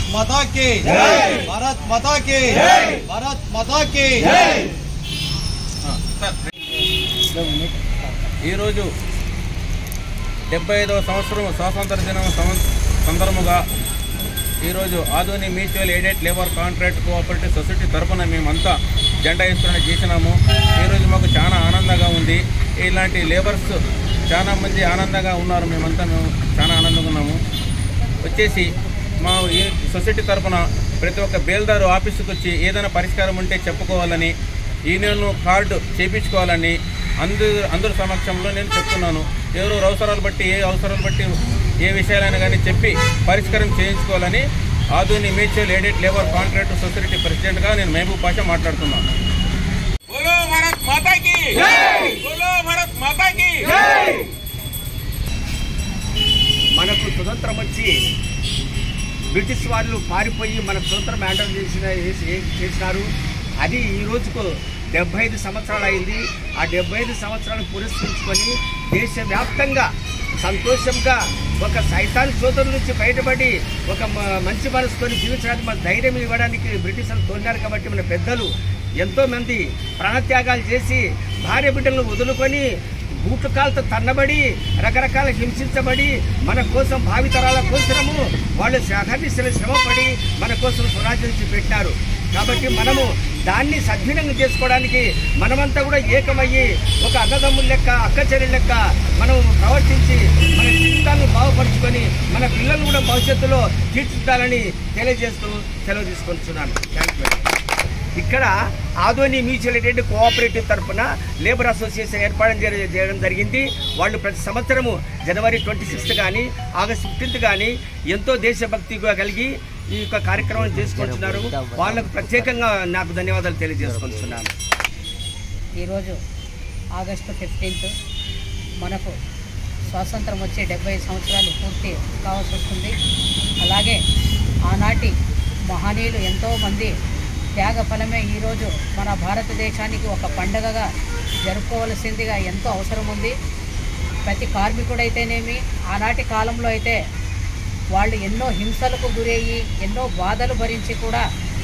మాతా కి భారత్ మాతా కి భారత్ మాతా కి ఈరోజు డెబ్బై ఐదవ సంవత్సరం స్వాతంత్ర దినం సం- సందర్భంగా ఈరోజు Adoni mutual aided labour contract cooperative society తరఫున మేమంతా జెండా వేసుకుని చేసినాము ఈరోజు మాకు చాలా ఆనందంగా ఉంది ఇలాంటి లేబర్స్ చాలా మంది ఆనందంగా ఉన్నారు మేమంతా మేము చాలా ఆనందంగా ఉన్నాము వచ్చేసి మా ఈ సొసైటీ తరఫున ప్రతి ఒక్క బేల్దారు ఆఫీసుకు వచ్చి ఏదైనా పరిష్కారం ఉంటే చెప్పుకోవాలని యూనియన్ కార్డు చేయించుకోవాలని అందరు అందరి సమక్షంలో నేను చెప్తున్నాను ఎవరు అవసరాలు బట్టి ఏ అవసరాలు బట్టి ఏ విషయాలైనా కానీ చెప్పి పరిష్కారం చేయించుకోవాలని Adoni mutual aided labour contract society ప్రెసిడెంట్గా నేను మహబూబ్ పాషా మాట్లాడుతున్నాను बोलो भारत माता की बोलो भारत माता की మనకు స్వతంత్రం వచ్చి బ్రిటిష్ వాళ్ళు పారిపోయి మనకు స్వతంత్రం హ్యాండల్ చేసిన చేసి- చేసినారు అది ఈ రోజుకు డెబ్బై ఐదు సంవత్సరాలు అయింది ఆ డెబ్బై ఐదు సంవత్సరాలు పురస్కరించుకొని దేశవ్యాప్తంగా సంతోషంగా ఒక సైతాన్ సోదరుల నుంచి బయటపడి ఒక మ- మంచి మనసుకొని జీవించడానికి మన ధైర్యం ఇవ్వడానికి బ్రిటిషర్లు తోలినారు కాబట్టి మన పెద్దలు ఎంతో మంది ప్రాణత్యాగాలు చేసి భార్య బిడ్డలను వదులుకొని బూట్లు కాళ్ళతో తన్నబడి రకరకాల హింసించబడి మన కోసం భావితరాల కోసము వాళ్ళు అహర్నిశలు శ్రమపడి మన కోసం స్వరాజ్యం పెట్టారు కాబట్టి మనము దాన్ని సద్వినియోగం చేసుకోవడానికి మనమంతా కూడా ఏకమయ్యి ఒక అన్నదమ్ముల లెక్క అక్క చెల్లెల లెక్క మనం ప్రవర్తించి మన జీవితాలను బాగుపరుచుకొని మన పిల్లలు కూడా భవిష్యత్తులో తీర్చిదిద్దాలని తెలియజేస్తూ సెలవు తీసుకొస్తున్నాను థ్యాంక్ యూ ఇక్కడ ఆదోని మ్యూచువల్ ఎయిడ్ కోఆపరేటివ్ తరఫున లేబర్ అసోసియేషన్ ఏర్పాటు జరి- చేయడం జరిగింది వాళ్ళు ప్రతి సంవత్సరము జనవరి ట్వంటీ సిక్స్త్ కానీ ఆగస్ట్ ఫిఫ్టీన్త్ కానీ ఎంతో దేశభక్తిగా కలిగి ఈ యొక్క కార్యక్రమం చేసుకుంటున్నారు వాళ్ళకు ప్రత్యేకంగా నాకు ధన్యవాదాలు తెలియజేసుకుంటున్నాను ఈరోజు ఆగస్టు ఫిఫ్టీన్త్ మనకు స్వాతంత్రం వచ్చి డెబ్బై సంవత్సరాలు పూర్తి కావాల్సి వస్తుంది అలాగే ఆనాటి మహనీయులు ఎంతోమంది త్యాగ ఫలమే ఈరోజు మన భారతదేశానికి ఒక పండగగా జరుపుకోవలసిందిగా ఎంతో అవసరం ఉంది ప్రతి కార్మికుడైతేనేమి ఆనాటి కాలంలో అయితే వాళ్ళు ఎన్నో హింసలకు గురయ్యి ఎన్నో బాధలు భరించి కూడా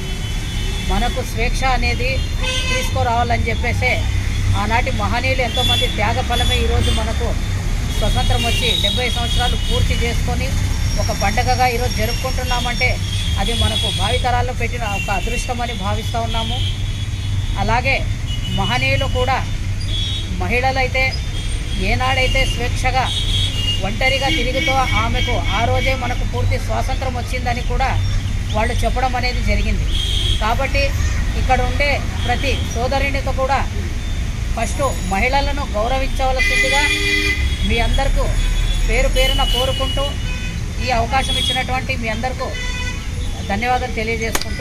మనకు స్వేచ్ఛ అనేది తీసుకురావాలని చెప్పేసి ఆనాటి మహనీయులు ఎంతోమంది త్యాగ ఫలమే ఈరోజు మనకు స్వతంత్రం వచ్చి డెబ్బై సంవత్సరాలు పూర్తి చేసుకొని ఒక పండగగా ఈరోజు జరుపుకుంటున్నామంటే అది మనకు భావితరాల్లో పెట్టిన ఒక అదృష్టమని భావిస్తూ ఉన్నాము అలాగే మహనీయులు కూడా మహిళలైతే ఏనాడైతే స్వేచ్ఛగా ఒంటరిగా తిరుగుతూ ఆమెకు ఆ రోజే మనకు పూర్తి స్వాతంత్రం వచ్చిందని కూడా వాళ్ళు చెప్పడం అనేది జరిగింది కాబట్టి ఇక్కడ ఉండే ప్రతి సోదరునితో కూడా ఫస్ట్ మహిళలను గౌరవించవలసిందిగా మీ అందరికీ పేరు పేరున కోరుకుంటూ ఈ అవకాశం ఇచ్చినటువంటి మీ అందరికీ ధన్యవాదాలు తెలియజేసుకుంటూ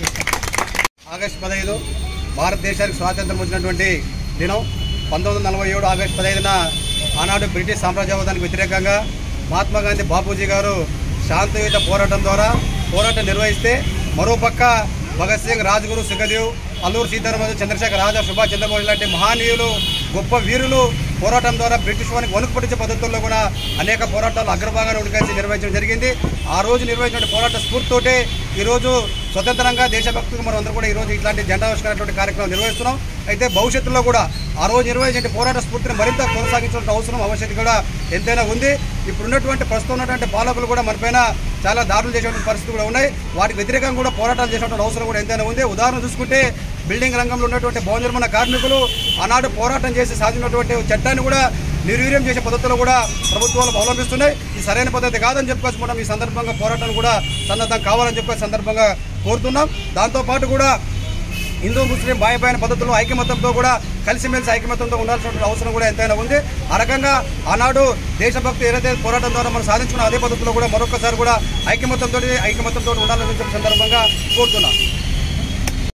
ఆగస్టు పదహైదు భారతదేశానికి స్వాతంత్రం వచ్చినటువంటి దినం పంతొమ్మిది వందల నలభై ఏడు ఆగస్టు పదహైదున ఆనాడు బ్రిటిష్ సామ్రాజ్యవాదానికి వ్యతిరేకంగా మహాత్మా గాంధీ బాపూజీ గారు శాంతియుత పోరాటం ద్వారా పోరాటం నిర్వహిస్తే మరోపక్క భగత్ సింగ్ రాజ్గురు సుఖదేవ్ అల్లూరు సీతారామరాజు చంద్రశేఖర్ రాజా సుభాష్ చంద్రబోస్ లాంటి మహానీయులు గొప్ప వీరులు పోరాటం ద్వారా బ్రిటిష్ వారికి వణుకు పట్టించే పద్ధతుల్లో కూడా అనేక పోరాటాలు అగ్రభాగాన్ని ఉడికేసి నిర్వహించడం జరిగింది ఆ రోజు నిర్వహించిన పోరాట స్ఫూర్తితోటే ఈరోజు స్వతంత్రంగా దేశభక్తికి మనం అందరూ కూడా ఈరోజు ఇట్లాంటి జెండా ఆవిష్కరణటువంటి కార్యక్రమం నిర్వహిస్తున్నాం అయితే భవిష్యత్తులో కూడా ఆ రోజు నిర్వహించిన పోరాట స్ఫూర్తిని మరింత కొనసాగించాల్సిన అవసరం ఆవశ్యకత కూడా ఎంతైనా ఉంది ఇప్పుడున్నటువంటి ప్రస్తుతం ఉన్నటువంటి పాలకులు కూడా మనపైన చాలా దాడులు చేసేటువంటి పరిస్థితులు కూడా ఉన్నాయి వాటికి వ్యతిరేకంగా కూడా పోరాటాలు చేసేటువంటి అవసరం కూడా ఎంతైనా ఉంది ఉదాహరణ చూసుకుంటే బిల్డింగ్ రంగంలో ఉన్నటువంటి భవన నిర్మాణ కార్మికులు ఆనాడు పోరాటం చేసి సాధించినటువంటి చట్టాన్ని కూడా నిర్వీర్యం చేసే పద్ధతులు కూడా ప్రభుత్వాలు అవలంబిస్తున్నాయి ఇది సరైన పద్ధతి కాదని చెప్పుకోవచ్చు మనం ఈ సందర్భంగా పోరాటం కూడా సన్నద్ధం కావాలని చెప్పి సందర్భంగా కోరుతున్నాం దాంతోపాటు కూడా హిందూ ముస్లిం బాయబాయన పద్ధతుల్లో ఐకమత్యంతో కూడా కలిసిమెలిసి ఐకమత్యంతో ఉండాల్సిన అవసరం కూడా ఎంతైనా ఉంది ఆ రకంగా ఆనాడు దేశభక్తి ఏదైతే పోరాటం ద్వారా మనం సాధించుకున్న అదే పద్ధతిలో కూడా మరొకసారి కూడా ఐకమత్యంతో ఐకమత్యంతో ఉండాలని చెప్పి సందర్భంగా కోరుతున్నాం